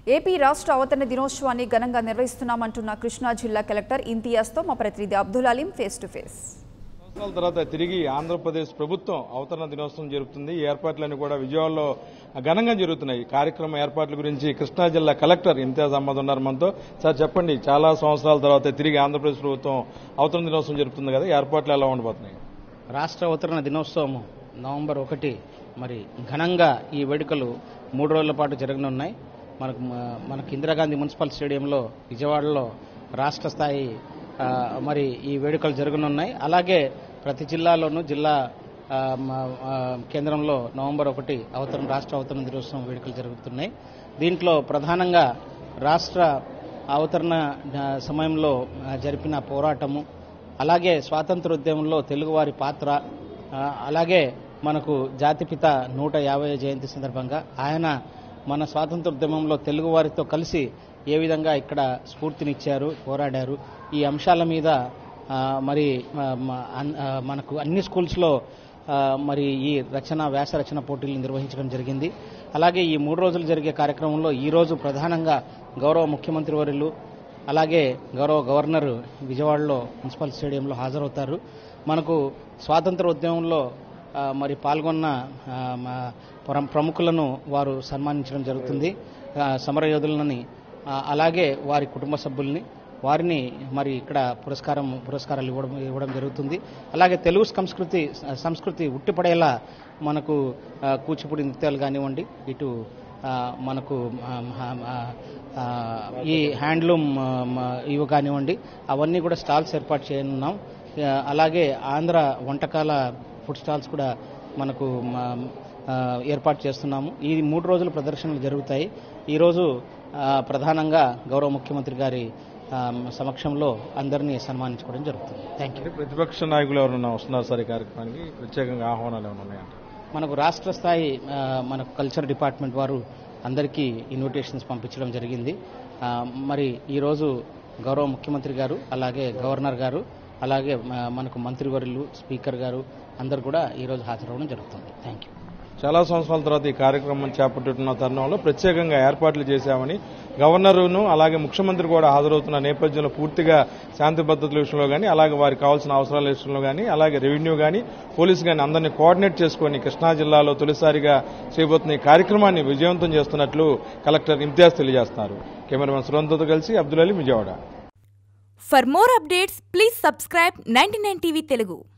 AP రాష్ట్ర అవతరణ దినోత్సవాన్ని ఘనంగా నిర్వహిస్తున్నామంటున్న కృష్ణా జిల్లా కలెక్టర్ ఇంతియాజ్తో మా ప్రతినిధి Abdul Aleem face to face సంవత్సరాల తర్వాత తిరిగి ఆంధ్రప్రదేశ్ ప్రభుత్వం అవతరణ దినోత్సవం జరుపుతుంది ఈ ఏర్పాట్లన్నీ కూడా విజయవాడలో ఘనంగా జరుగుతున్నాయి ఈ కార్యక్రమ ఏర్పాట్ల గురించి కృష్ణా జిల్లా కలెక్టర్ ఇంతియాజ్ అహ్మద్ ఉన్నారు మనతో సార్ చెప్పండి చాలా సంవత్సరాల తర్వాత తిరిగి ఆంధ్రప్రదేశ్ ప్రభుత్వం అవతరణ దినోత్సవం జరుపుతుంది కదా ఈ ఏర్పాట్లు ఎలా ఉండబోతున్నాయి రాష్ట్ర అవతరణ దినోత్సవం నవంబర్ ఒకటి మరి ఘనంగా ఈ వేడుకలు మూడు రోజుల పాటు జరగనున్నాయి మనకు మ- మనకు ఇందిరాగాంధీ మున్సిపల్ స్టేడియంలో విజయవాడలో రాష్ట్ర స్థాయి ఆ, మరి ఈ వేడుకలు జరగనున్నాయి అలాగే ప్రతి జిల్లాలోనూ జిల్లా ఆ, మ- ఆ, కేంద్రంలో నవంబర్ ఒకటి అవతరణ రాష్ట్ర అవతరణ దినోత్సవం వేడుకలు జరుగుతున్నాయి దీంట్లో ప్రధానంగా రాష్ట్ర అవతరణ ఆ, సమయంలో ఆ, జరిపిన పోరాటము అలాగే స్వాతంత్రోద్యమంలో తెలుగువారి పాత్ర ఆ, అలాగే మనకు జాతిపిత నూట యాభై జయంతి సందర్భంగా ఆయన మన స్వాతంత్రోద్యమంలో తెలుగువారితో కలిసి ఏ విధంగా ఇక్కడ స్ఫూర్తినిచ్చారు పోరాడారు ఈ అంశాల మీద ఆ, మరి ఆ, మ- అన్- ఆ, మనకు అన్ని స్కూల్స్లో ఆ, మరి ఈ రచన వ్యాస రచన పోటీలు నిర్వహించడం జరిగింది అలాగే ఈ మూడు రోజులు జరిగే కార్యక్రమంలో ఈ రోజు ప్రధానంగా గౌరవ ముఖ్యమంత్రి వర్యులు అలాగే గౌరవ గవర్నర్ విజయవాడలో మున్సిపల్ స్టేడియంలో హాజరవుతారు మనకు స్వాతంత్ర ఉద్యమంలో ఆ, మరి పాల్గొన్న ఆ, మా ప్ర- ప్రముఖులను వారు సన్మానించడం జరుగుతుంది ఆ, సమరయోధులని ఆ, అలాగే వారి కుటుంబ సభ్యుల్ని వారిని మరి ఇక్కడ పురస్కారం పురస్కారాలు ఇవ్వడం ఇవ్వడం జరుగుతుంది అలాగే తెలుగు సంస్కృతి సంస్కృతి ఉట్టిపడేలా మనకు ఆ, కూచిపూడి నృత్యాలు కానివ్వండి ఇటు ఆ, మనకు ఆ, ఆ, ఆ, ఈ హ్యాండ్లూమ్ ఆ, మ- ఇవి కానివ్వండి అవన్నీ కూడా స్టాల్స్ ఏర్పాటు చేయనున్నాం ఆ, అలాగే ఆంధ్ర వంటకాల ఫుడ్ స్టాల్స్ కూడా మనకు మ- ఆ, ఏర్పాటు చేస్తున్నాము ఈ మూడు రోజులు ప్రదర్శనలు జరుగుతాయి ఈరోజు ఆ, ప్రధానంగా గౌరవ ముఖ్యమంత్రి గారి ఆ, సమక్షంలో అందరినీ సన్మానించుకోవడం జరుగుతుంది థ్యాంక్ యూ అంటే ప్రతిపక్ష నాయకులు ఎవరైనా వస్తున్నారు సార్ ఈ కార్యక్రమానికి ప్రత్యేకంగా ఆహ్వానాలు ఏమైనా ఉన్నాయంట మనకు రాష్ట్ర స్థాయి ఆ, మనకు కల్చర్ డిపార్ట్మెంట్ వారు అందరికీ ఇన్విటేషన్స్ పంపించడం జరిగింది ఆ, మరి ఈరోజు గౌరవ ముఖ్యమంత్రి గారు అలాగే గవర్నర్ గారు అలాగే మ- మనకు మంత్రివర్యులు స్పీకర్ గారు అందరు కూడా ఈరోజు హాజరవడం జరుగుతుంది థ్యాంక్ యూ చాలా సంవత్సరాల తర్వాత ఈ కార్యక్రమం చేపట్టుతున్న తరుణంలో ప్రత్యేకంగా ఏర్పాట్లు చేశామని గవర్నరును అలాగే ముఖ్యమంత్రి కూడా హాజరవుతున్న నేపథ్యంలో పూర్తిగా శాంతి భద్రతల విషయంలో కానీ అలాగే వారికి కావాల్సిన అవసరాల విషయంలో కానీ అలాగే రెవెన్యూ కానీ పోలీసు కానీ అందరినీ కోఆర్డినేట్ చేసుకొని కృష్ణా జిల్లాలో తొలిసారిగా చేయబోతున్న ఈ కార్యక్రమాన్ని విజయవంతం చేస్తున్నట్లు కలెక్టర్ ఇంతియాజ్ తెలియజేస్తున్నారు కెమెరామెన్ సురంతతో కలిసి Abdul Ali Vijayawada For more updates, please subscribe 99 TV Telugu.